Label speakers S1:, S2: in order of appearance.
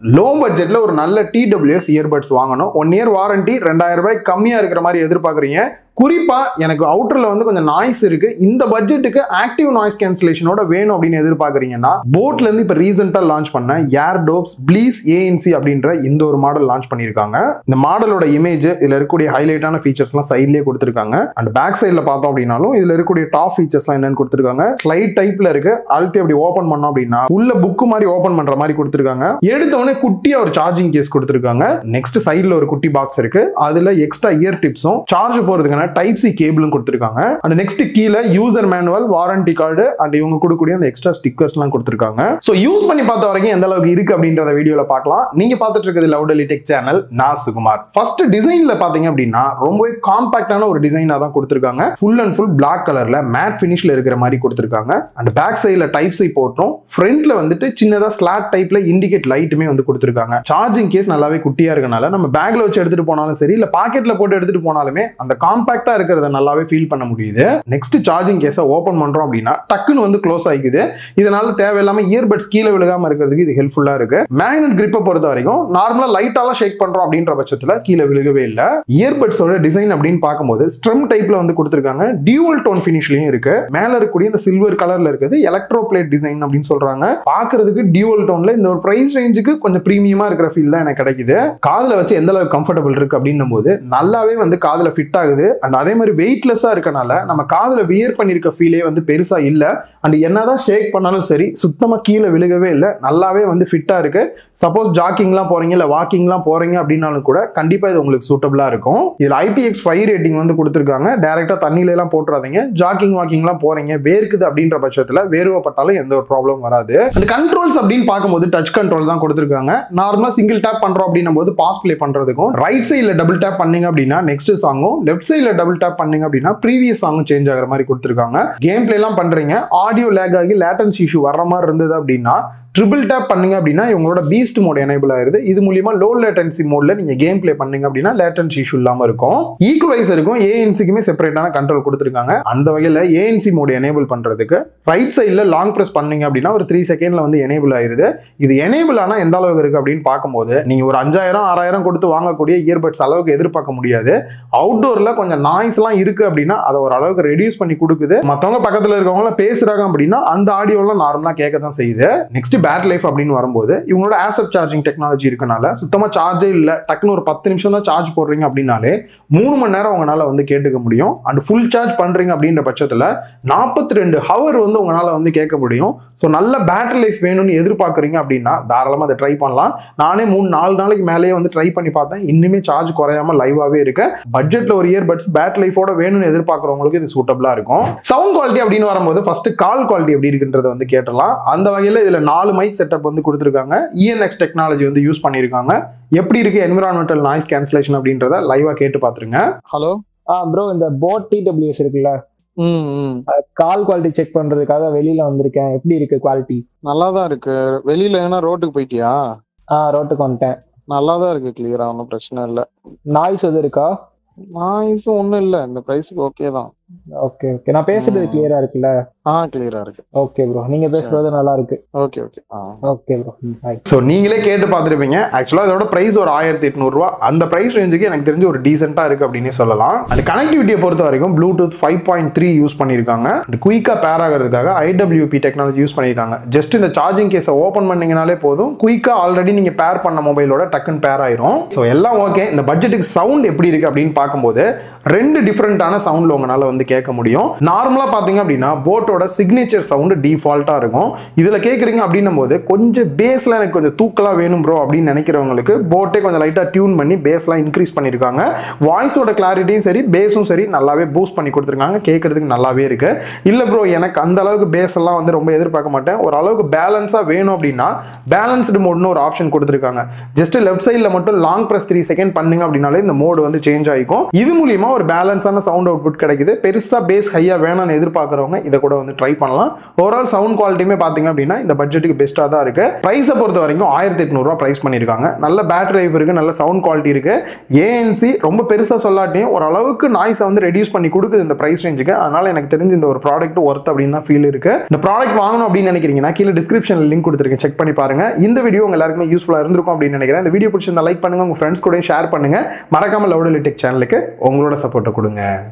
S1: Low பட்ஜெட்ல ஒரு நல்ல டிடபிள்யூஎஸ் இயர்பட்ஸ் வாங்கணும் ஒன் இயர் வாரண்டி ரெண்டாயிரம் ரூபாய் கம்மியா இருக்கிற மாதிரி எதிர்பார்க்குறீங்க குறிப்பா எனக்கு அவுட்டர்ல வந்து கொஞ்சம் நாய்ஸ் இருக்கு இந்த பட்ஜெட்டுக்கு ஆக்டிவ் நாய்ஸ் கேன்சலேஷனோட வேணும் அப்படின்னு எதிர்பார்க்குறீங்கன்னா போட்ல இருந்து இப்போ ரீசெண்டா லான்ச் பண்ண ஏர் டோப்ஸ் ப்ளீஸ் ஏஎன்சி அப்படின்ற இந்த ஒரு மாடல் லான்ச் பண்ணியிருக்காங்க இந்த மாடலோட இமேஜ் இதுல இருக்கக்கூடிய ஹைலைட்டான ஃபீச்சர்ஸ்லாம் சைட்லேயே கொடுத்துருக்காங்க அண்ட் பேக் சைடில் பார்த்தோம் அப்படின்னாலும் இதுல இருக்கக்கூடிய டாப் ஃபீச்சர்ஸ்லாம் என்னன்னு கொடுத்துருக்காங்க ஸ்லைட் டைப்ல இருக்கு அழுத்தி அப்படி ஓப்பன் பண்ணோம் அப்படின்னா உள்ள புக்கு மாதிரி ஓப்பன் பண்ற மாதிரி கொடுத்துருக்காங்க எடுத்த உடனே குட்டியா ஒரு சார்ஜிங் கேஸ் கொடுத்துருக்காங்க நெக்ஸ்ட் சைடுல ஒரு குட்டி பாக்ஸ் இருக்கு அதுல எக்ஸ்ட்ரா இயர் டிப்ஸும் சார்ஜ் போறதுக்கான டைப் சி கேபிளும் கொடுத்துருக்காங்க அண்ட் நெக்ஸ்ட் கீழே user manual warranty card and இவங்க கொடுக்கக்கூடிய அந்த எக்ஸ்ட்ரா ஸ்டிக்கர்ஸ்லாம் கொடுத்துருக்காங்க ஸோ யூஸ் பண்ணி பார்த்த வரைக்கும் எந்த அளவுக்கு இருக்கு அப்படின்றத வீடியோல பார்க்கலாம் நீங்க பார்த்துட்டு இருக்கிறது லவுடலி டெக் சேனல் நான் சுகுமார் ஃபர்ஸ்ட் டிசைன்ல பாத்தீங்க அப்படின்னா ரொம்பவே காம்பாக்டான ஒரு டிசைனா தான் கொடுத்துருக்காங்க ஃபுல் அண்ட் ஃபுல் பிளாக் கலர்ல மேட் ஃபினிஷ்ல இருக்கிற மாதிரி கொடுத்துருக்காங்க அண்ட் பேக் சைடில் டைப் சி போட்டோம் ஃப்ரண்ட்ல வந்துட்டு சின்னதா ஸ்லாட் டைப்ல இண்டிகேட் லைட்டுமே வந்து கொடுத்துருக்காங்க சார்ஜிங் கேஸ் நல்லாவே குட்டியா இருக்கனால நம்ம பேக்ல வச்சு எடுத்துட்டு போனாலும் சரி இல்ல பாக்கெட்ல போட்டு எடுத்துட்டு போனாலுமே அந்த காம்பாக்டா இருக்கிறத நல்லாவே ஃபீல் பண்ண முடியுது நெக்ஸ்ட் சார்ஜிங் கேஸை ஓப்பன் பண்றோம் அப்படின்னா டக்குன்னு வந்து க்ளோஸ் ஆகிக்குது இதனால தேவையில்லாம இயர்பட்ஸ் கீழே விழுகாம இருக்கிறதுக்கு இது ஹெல்ப்ஃபுல்லா இருக்கு மேக்னெட் கிரிப்பை பொறுத்த வரைக்கும் நார்மலா லைட்டாலாம் ஷேக் பண்றோம் அப்படின்ற பட்சத்துல கீழே விழுகவே இல்லை இயர்பட்ஸோட டிசைன் அப்படின்னு பார்க்கும்போது ஸ்ட்ரம் டைப்ல வந்து கொடுத்துருக்காங்க டியூவல் டோன் ஃபினிஷ்லயும் இருக்கு மேல இருக்கக்கூடிய இந்த சில்வர் கலர்ல இருக்குது எலக்ட்ரோ பிளேட் டிசைன் அப்படின்னு சொல்றாங்க பாக்குறதுக்கு டியூவல் டோன்ல இந்த ஒரு பிரைஸ் ரேஞ்சுக்கு கொஞ்சம் பிரீமியமா இருக்கிற ஃபீல் தான் எனக்கு கிடைக்குது காதுல வச்சு எந்த அளவுக்கு கம்ஃபர்டபுள் இருக்கு அப்படின்னும் போது நல்லாவே வந்து காதுல ஃபிட் ஆகுது அண்ட் அதே மாதிரி வெயிட்லெஸ்ஸா இருக்கனால நம்ம காதுல வியர் பண்ணிருக்க ஃபீலே வந்து பெருசா இல்ல அண்ட் என்னதான் ஷேக் பண்ணாலும் சரி சுத்தமா கீழே விழுகவே இல்லை நல்லாவே வந்து ஃபிட்டா இருக்கு சப்போஸ் ஜாக்கிங்லாம் போறீங்க இல்ல வாக்கிங்லாம் போறீங்க அப்படின்னாலும் கூட கண்டிப்பா இது உங்களுக்கு சூட்டபிளா இருக்கும் இதுல ஐபிஎக்ஸ் ஃபைவ் ரேட்டிங் வந்து கொடுத்துருக்காங்க டைரக்டா தண்ணியில எல்லாம் போட்டுறாதீங்க ஜாக்கிங் வாக்கிங்லாம் போறீங்க வேர்க்குது அப்படின்ற பட்சத்துல வேர்வைப்பட்டாலும் எந்த ஒரு ப்ராப்ளம் வராது அந்த கண்ட்ரோல்ஸ் அப்படின்னு பார்க்கும்போது டச் கண்ட்ரோல் தான் கொடுத்துருக்காங்க நார்மலா சிங்கிள் டேப் பண்றோம் அப்படின்னும் போது பாஸ் ப்ளே பண்றதுக்கும் ரைட் சைடில் டபுள் டேப் பண்ணீங்க அப்படின்னா நெக்ஸ்ட் சாங்கும் லெஃப்ட் சைடில் டபுள் டேப் பண்ணீங்க அப்படின்னா ப்ரீவியஸ் சாங்கும் சேஞ்ச் ஆகிற மாதிரி கொடுத்துருக்காங்க கேம் பிளே எல்லாம் பண்றீங்க ஆடியோ லேக் ஆகி லேட்டன்ஸ் இஷ்யூ வர்ற மாதிரி இருந்தது அப்படின்னா ட்ரிபிள் டேப் பண்ணீங்க அப்படின்னா இவங்களோட பீஸ்ட் மோட் எனேபிள் ஆயிருது இது மூலியமா லோ லேட்டன்சி மோட்ல நீங்க கேம் பிளே பண்ணீங்க அப்படின்னா லேட்டன்சி இஷ்யூ இல்லாம இருக்கும் ஈக்குவலைசருக்கும் ஏஎன்சிக்குமே செப்பரேட்டான கண்ட்ரோல் கொடுத்துருக்காங்க அந்த வகையில் ஏஎன்சி மோட் எனேபிள் பண்றதுக்கு ரைட் சைடில் லாங் ப்ரெஸ் பண்ணீங்க அப்படின்னா ஒரு த்ரீ செகண்ட்ல வந்து எனேபிள் ஆயிருது இது எனேபிள் ஆனா எந்த அளவுக்கு இருக்கு அப்படின்னு பார்க்கும்போது நீங்க ஒரு அஞ்சாயிரம் ஆறாயிரம் கொடுத்து வாங்கக்கூடிய இயர்பட்ஸ் அளவுக்கு எதிர்பார்க்க முடியாது அவுட்டோர்ல கொஞ்சம் நாய்ஸ் எல்லாம் இருக்கு அப்படின்னா அதை ஒரு அளவுக்கு ரெடியூஸ் பண்ணி கொடுக்குது மத்தவங்க பக்கத்துல இருக்கவங்க பேசுறாங்க அப்படின்னா அந்த ஆடியோலாம் நார்மலா கேட்க தான் செய்யுது நெக்ஸ்ட் பேட்டரி லைஃப் அப்படின்னு வரும்போது இவங்களோட ஆசப் சார்ஜிங் டெக்னாலஜி இருக்கனால சுத்தமா சார்ஜே இல்லை டக்குன்னு ஒரு பத்து நிமிஷம் தான் சார்ஜ் போடுறீங்க அப்படின்னாலே மூணு மணி நேரம் உங்களால வந்து கேட்டுக்க முடியும் அண்ட் ஃபுல் சார்ஜ் பண்றீங்க அப்படின்ற பட்சத்துல நாற்பத்தி ரெண்டு ஹவர் வந்து உங்களால வந்து கேட்க முடியும் ஸோ நல்ல பேட்டரி லைஃப் வேணும்னு எதிர்பார்க்குறீங்க அப்படின்னா தாராளமாக அதை ட்ரை பண்ணலாம் நானே மூணு நாலு நாளைக்கு மேலேயே வந்து ட்ரை பண்ணி பார்த்தேன் இன்னுமே சார்ஜ் குறையாம லைவாகவே இருக்கு பட்ஜெட்ல ஒரு இயர்பட்ஸ் பேட்டரி லைஃபோட வேணும்னு எதிர்பார்க்குறவங்களுக்கு இது சூட்டபிளா இருக்கும் சவுண்ட் குவாலிட்டி அப்படின்னு வரும்போது ஃபர்ஸ்ட் கால் குவாலிட்டி எப்படி இருக்குன்றத வந்து கேட்டலாம் அந்த வகையில் இதுல நாலு மைக் செட்டப் வந்து கொடுத்துருக்காங்க இஎன்எக்ஸ் டெக்னாலஜி வந்து யூஸ் பண்ணியிருக்காங்க எப்படி இருக்கு என்விரான்மெண்டல் நாய்ஸ் கேன்சலேஷன் அப்படின்றத லைவா கேட்டு பார்த்துருங்க
S2: ஹலோ
S3: ஆ ப்ரோ இந்த போட் டிடபிள்யூஎஸ் இருக்குல்ல
S2: ம் ம்
S3: கால் குவாலிட்டி செக் பண்றதுக்காக வெளியில வந்திருக்கேன் எப்படி இருக்கு குவாலிட்டி
S2: நல்லா தான் இருக்கு வெளியில ஏன்னா ரோட்டுக்கு போயிட்டியா
S3: ஆ ரோட்டுக்கு வந்துட்டேன்
S2: நல்லா தான் இருக்கு கிளியரா ஒன்றும் பிரச்சனை இல்லை
S3: நாய்ஸ் எதுவும் இருக்கா
S2: நாய்ஸும் ஒன்றும் இல்லை இந்த ப்ரைஸுக்கு ஓகே தான்
S3: ஓகே ஓகே நான் பேசுறது
S2: ம்.
S3: கிளியரா இருக்குல்ல
S2: ஆ கிளியரா இருக்கு
S3: ஓகே ப்ரோ நீங்க பேசுறது நல்லா இருக்கு
S2: okay okay ah
S3: okay bro hi
S1: so நீங்களே கேட்டு பார்த்துருப்பீங்க ஆக்சுவலாக இதோட ப்ரைஸ் ஒரு ஆயிரத்தி எட்நூறுரூவா அந்த ப்ரைஸ் ரேஞ்சுக்கு எனக்கு தெரிஞ்சு ஒரு டீசெண்டாக இருக்குது அப்படின்னே சொல்லலாம் அந்த கனெக்டிவிட்டியை பொறுத்த வரைக்கும் Bluetooth five point three use பண்ணியிருக்காங்க அந்த குயிக்காக பேர் ஆகிறதுக்காக ஐடபிள்யூபி டெக்னாலஜி யூஸ் பண்ணியிருக்காங்க ஜஸ்ட் இந்த சார்ஜிங் கேஸை ஓப்பன் பண்ணீங்கனாலே போதும் குயிக்காக ஆல்ரெடி நீங்கள் பேர் பண்ண மொபைலோட டக்குன்னு பேர் ஆயிரும் ஸோ எல்லாம் ஓகே இந்த பட்ஜெட்டுக்கு சவுண்ட் எப்படி இருக்குது அப்படின்னு பார்க்கும்போது ரெண்டு டிஃப்ரெண்ட்டான சவுண்டில் உங்களால் வந்து கேட்க முடியும் நார்மலாக பார்த்தீங்க அப்படின்னா போட்டோட சிக்னேச்சர் சவுண்டு டிஃபால்ட்டாக இருக்கும் இதில் கேட்குறீங்க அப்படின்னும் போது கொஞ்சம் பேஸில் எனக்கு கொஞ்சம் தூக்கலாக வேணும் ப்ரோ அப்படின்னு நினைக்கிறவங்களுக்கு போட்டே கொஞ்சம் லைட்டாக டியூன் பண்ணி பேஸ்லாம் இன்க்ரீஸ் பண்ணியிருக்காங்க வாய்ஸோட கிளாரிட்டியும் சரி பேஸும் சரி நல்லாவே பூஸ்ட் பண்ணி கொடுத்துருக்காங்க கேட்கறதுக்கு நல்லாவே இருக்கு இல்லை ப்ரோ எனக்கு அந்த அளவுக்கு பேஸ் எல்லாம் வந்து ரொம்ப எதிர்பார்க்க மாட்டேன் ஒரு அளவுக்கு பேலன்ஸாக வேணும் அப்படின்னா பேலன்ஸ்டு மோட்னு ஒரு ஆப்ஷன் கொடுத்துருக்காங்க ஜஸ்ட் லெஃப்ட் சைடில் மட்டும் லாங் ப்ரெஸ் த்ரீ செகண்ட் பண்ணீங்க அப்படின்னாலே இந்த மோடு வந்து சேஞ்ச் ஆகிக்கும் இது மூலியமா ஒரு பேலன்ஸான சவுண்ட் அவுட்புட் கிடைக்குது பெருசாக பேஸ் ஹையாக வேணும்னு எதிர்பார்க்குறவங்க இதை கூட வந்து ட்ரை பண்ணலாம் ஓவரால் சவுண்ட் குவாலிட்டியுமே பார்த்தீங்க அப்படின்னா இந்த பட்ஜெட்டுக்கு பெஸ்ட்டாக தான் இருக்கு ப்ரைஸை பொறுத்த வரைக்கும் ஆயிரத்தி எட்நூறுவா ப்ரைஸ் பண்ணியிருக்காங்க நல்ல பேட்டரி லைஃப் இருக்கு நல்ல சவுண்ட் குவாலிட்டி இருக்கு ஏஎன்சி ரொம்ப பெருசாக சொல்லாட்டியும் ஓரளவுக்கு நாய்ஸை வந்து ரெடியூஸ் பண்ணி கொடுக்குது இந்த ப்ரைஸ் ரேஞ்சுக்கு அதனால எனக்கு தெரிஞ்சு இந்த ஒரு ப்ராடக்ட் ஒர்த் அப்படின்னு தான் ஃபீல் இருக்கு இந்த ப்ராடக்ட் வாங்கணும் அப்படின்னு நினைக்கிறீங்கன்னா கீழே டிஸ்கிரிப்ஷனில் லிங்க் கொடுத்துருக்கேன் செக் பண்ணி பாருங்க இந்த வீடியோ உங்க எல்லாருக்குமே யூஸ்ஃபுல்லாக இருந்திருக்கும் அப்படின்னு நினைக்கிறேன் இந்த வீடியோ பிடிச்சிருந்தா லைக் பண்ணுங்க உங்க ஃப்ரெண்ட்ஸ் கூட ஷேர் பண்ணுங்க மறக்காம லவுடலி டெக் சேனலுக்கு உங்களோட சப்போர்ட்டை கொடுங்க